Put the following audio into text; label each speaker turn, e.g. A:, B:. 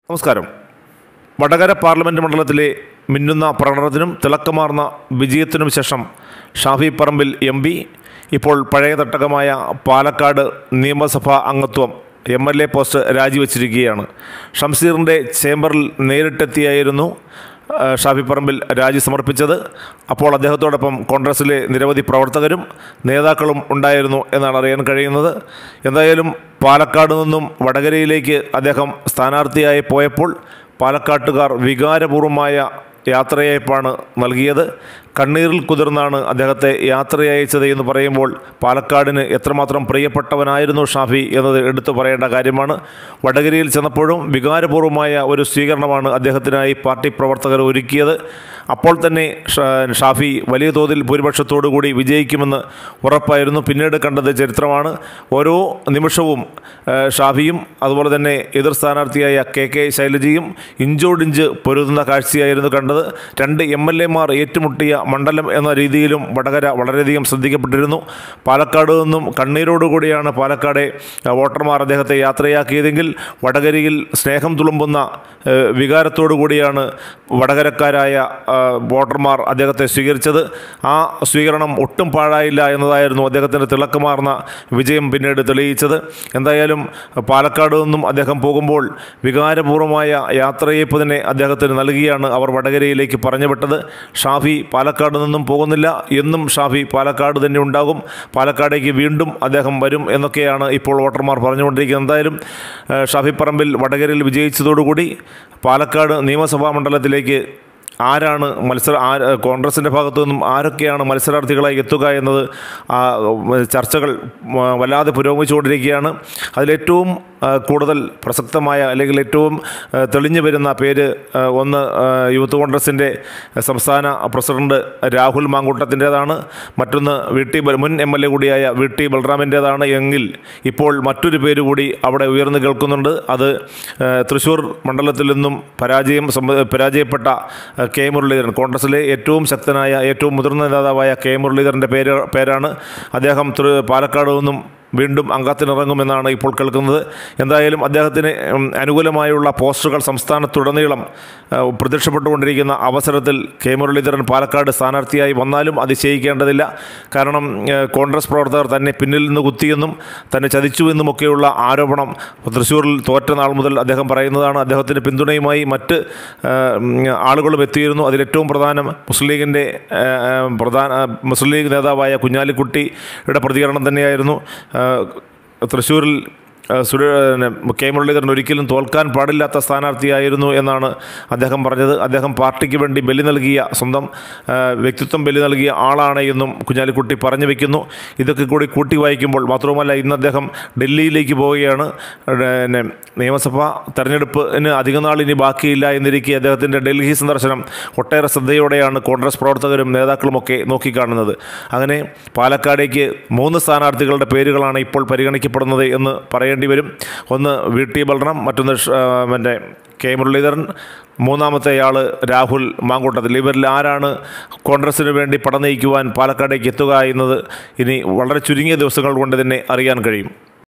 A: നമസ്കാരം വടകര പാർലമെൻറ്റ് മണ്ഡലത്തിലെ മിന്നുന്ന പ്രകടനത്തിനും തിളക്കമാർന്ന വിജയത്തിനും ശേഷം ഷാഫി പറമ്പിൽ എം പി ഇപ്പോൾ പഴയ തട്ടകമായ പാലക്കാട് നിയമസഭാ അംഗത്വം എം എൽ എ പോസ്റ്റ് രാജിവെച്ചിരിക്കുകയാണ് ഷംസീറിൻ്റെ ചേംബറിൽ നേരിട്ടെത്തിയായിരുന്നു ആ, ഷാഫി പറമ്പിൽ രാജി സമർപ്പിച്ചത് അപ്പോൾ അദ്ദേഹത്തോടൊപ്പം കോൺഗ്രസിലെ നിരവധി പ്രവർത്തകരും നേതാക്കളും ഉണ്ടായിരുന്നു എന്നാണ് അറിയാൻ കഴിയുന്നത് എന്തായാലും പാലക്കാട് നിന്നും വടകരയിലേക്ക് അദ്ദേഹം സ്ഥാനാർത്ഥിയായി പോയപ്പോൾ പാലക്കാട്ടുകാർ വികാരപൂർവമായ യാത്രയയപ്പാണ് നൽകിയത് കണ്ണീരിൽ കുതിർന്നാണ് അദ്ദേഹത്തെ യാത്രയയച്ചത് എന്ന് പറയുമ്പോൾ പാലക്കാടിന് എത്രമാത്രം പ്രിയപ്പെട്ടവനായിരുന്നു ഷാഫി എന്നത് എടുത്തു പറയേണ്ട കാര്യമാണ് വടകരയിൽ ചെന്നപ്പോഴും വികാരപൂർവമായ ഒരു സ്വീകരണമാണ് അദ്ദേഹത്തിനായി പാർട്ടി പ്രവർത്തകർ ഒരുക്കിയത് അപ്പോൾ തന്നെ ഷാ- ഷാഫി വലിയ തോതിൽ ഭൂരിപക്ഷത്തോടു കൂടി വിജയിക്കുമെന്ന് ഉറപ്പായിരുന്നു പിന്നീട് കണ്ടത് ചരിത്രമാണ് ഓരോ നിമിഷവും ആ, ഷാഫിയും അതുപോലെ തന്നെ എതിർ സ്ഥാനാർത്ഥിയായ കെ കെ ശൈലജയും ഇഞ്ചോടിഞ്ച് പൊരുതുന്ന കാഴ്ചയായിരുന്നു കണ്ടത് രണ്ട് എം എൽ എമാർ ഏറ്റുമുട്ടിയ മണ്ഡലം എന്ന രീതിയിലും വടകര വളരെയധികം ശ്രദ്ധിക്കപ്പെട്ടിരുന്നു പാലക്കാട് നിന്നും കണ്ണീരോടുകൂടിയാണ് പാലക്കാടെ ആ, വോട്ടർമാർ അദ്ദേഹത്തെ യാത്രയാക്കിയതെങ്കിൽ വടകരയിൽ സ്നേഹം തുളുമ്പുന്ന ആ, വികാരത്തോടു കൂടിയാണ് വടകരക്കാരായ ആ, വോട്ടർമാർ അദ്ദേഹത്തെ സ്വീകരിച്ചത് ആ സ്വീകരണം ഒട്ടും പാഴായില്ല എന്നതായിരുന്നു അദ്ദേഹത്തിൻ്റെ തിളക്കമാർന്ന വിജയം പിന്നീട് തെളിയിച്ചത് എന്തായാലും പാലക്കാട് നിന്നും അദ്ദേഹം പോകുമ്പോൾ വികാരപൂർവമായ യാത്രയയപ്പ് തന്നെ അദ്ദേഹത്തിന് നൽകിയാണ് അവർ വടകരയിലേക്ക് പറഞ്ഞുവിട്ടത് ഷാഫി പാലക്കാട് നിന്നും പോകുന്നില്ല എന്നും ഷാഫി പാലക്കാട് തന്നെ ഉണ്ടാകും പാലക്കാടേക്ക് വീണ്ടും അദ്ദേഹം വരും എന്നൊക്കെയാണ് ഇപ്പോൾ വോട്ടർമാർ പറഞ്ഞുകൊണ്ടിരിക്കുന്നത് എന്തായാലും ഏഹ്, ഷാഫി പറമ്പിൽ വടകരയിൽ വിജയിച്ചതോടുകൂടി പാലക്കാട് നിയമസഭാ മണ്ഡലത്തിലേക്ക് ആരാണ് മത്സര ആ കോൺഗ്രസിൻ്റെ ഭാഗത്തു നിന്നും ആരൊക്കെയാണ് മത്സരാർത്ഥികളായി എത്തുക എന്നത് ആ, ചർച്ചകൾ ഉം, വല്ലാതെ പുരോഗമിച്ചുകൊണ്ടിരിക്കുകയാണ് അതിലേറ്റവും ആ, കൂടുതൽ പ്രസക്തമായ അല്ലെങ്കിൽ ഏറ്റവും ആ, തെളിഞ്ഞു വരുന്ന പേര് ആ, ഒന്ന് ആ, യൂത്ത് കോൺഗ്രസിൻ്റെ സംസ്ഥാന പ്രസിഡന്റ് രാഹുൽ മാങ്കൂട്ടത്തിൻ്റേതാണ് മറ്റൊന്ന് വി ടി ബൽ- മുൻ എം എൽ എ കൂടിയായ വി ടി ബൽറാമിൻ്റേതാണ് എങ്കിൽ ഇപ്പോൾ മറ്റൊരു പേര് കൂടി അവിടെ ഉയർന്നു കേൾക്കുന്നുണ്ട് അത് ആ, തൃശ്ശൂർ മണ്ഡലത്തിൽ നിന്നും പരാജയം സംബ- പരാജയപ്പെട്ട ആ, കെ മുരളീധരൻ കോൺഗ്രസിലെ ഏറ്റവും ശക്തനായ ഏറ്റവും മുതിർന്ന നേതാവായ കെ മുരളീധരൻ്റെ പേര് പേരാണ് അദ്ദേഹം തൃ- പാലക്കാട് നിന്നും വീണ്ടും അംഗത്തിനിറങ്ങുമെന്നാണ് ഇപ്പോൾ കേൾക്കുന്നത് എന്തായാലും അദ്ദേഹത്തിന് ഉം, അനുകൂലമായുള്ള പോസ്റ്ററുകൾ സംസ്ഥാനത്തുടനീളം ആ, പ്രത്യക്ഷപ്പെട്ടുകൊണ്ടിരിക്കുന്ന അവസരത്തിൽ കെ മുരളീധരൻ പാലക്കാട് സ്ഥാനാർത്ഥിയായി വന്നാലും അതിശയിക്കേണ്ടതില്ല കാരണം ആ, കോൺഗ്രസ് പ്രവർത്തകർ തന്നെ പിന്നിൽ നിന്ന് കുത്തിയെന്നും തന്നെ ചതിച്ചുവെന്നുമൊക്കെയുള്ള ആരോപണം തൃശ്ശൂരിൽ തോറ്റ നാൾ മുതൽ അദ്ദേഹം പറയുന്നതാണ് അദ്ദേഹത്തിൻ്റെ പിന്തുണയുമായി മറ്റ് ആ, ഉം, ആളുകളും എത്തിയിരുന്നു അതിലേറ്റവും പ്രധാനം മുസ്ലിം ലീഗിൻ്റെ ആ, ആ, പ്രധാന ആ, മുസ്ലിം ലീഗ് നേതാവായ കുഞ്ഞാലിക്കുട്ടിയുടെ പ്രതികരണം തന്നെയായിരുന്നു ആ, തൃശ്ശൂരിൽ ആ, സുര പിന്നെ കെ മുരളീധരൻ ഒരിക്കലും തോൽക്കാൻ പാടില്ലാത്ത സ്ഥാനാർത്ഥിയായിരുന്നു എന്നാണ് അദ്ദേഹം പറഞ്ഞത് അദ്ദേഹം പാർട്ടിക്ക് വേണ്ടി ബലി നൽകിയ സ്വന്തം ആ, വ്യക്തിത്വം ബലി നൽകിയ ആളാണ് എന്നും കുഞ്ഞാലിക്കുട്ടി പറഞ്ഞു വെക്കുന്നു ഇതൊക്കെ കൂടി കൂട്ടി വായിക്കുമ്പോൾ മാത്രവുമല്ല ഇന്ന് അദ്ദേഹം ഡൽഹിയിലേക്ക് പോവുകയാണ് പിന്നെ നിയമസഭാ തെരഞ്ഞെടുപ്പിന് അധിക നാൾ ഇനി ബാക്കിയില്ല എന്നിരിക്കെ അദ്ദേഹത്തിൻ്റെ ഡൽഹി സന്ദർശനം ഒട്ടേറെ ശ്രദ്ധയോടെയാണ് കോൺഗ്രസ് പ്രവർത്തകരും നേതാക്കളുമൊക്കെ നോക്കിക്കാണുന്നത് അങ്ങനെ പാലക്കാടേക്ക് മൂന്ന് സ്ഥാനാർത്ഥികളുടെ പേരുകളാണ് ഇപ്പോൾ പരിഗണിക്കപ്പെടുന്നത് എന്ന് പറയേണ്ടി വരും ഒന്ന് വി ടി ബൽറാം മറ്റൊന്ന് ഷ- ആ, മറ്റേ കെ മുരളീധരൻ മൂന്നാമത്തെ ആൾ രാഹുൽ മാങ്കൂട്ടത്തിൽ ഇവരിൽ ആരാണ് കോൺഗ്രസിന് വേണ്ടി പടനയിക്കുവാൻ പാലക്കാടേക്ക് എത്തുക എന്നത് ഇനി വളരെ ചുരുങ്ങിയ ദിവസങ്ങൾ കൊണ്ട് തന്നെ അറിയാൻ കഴിയും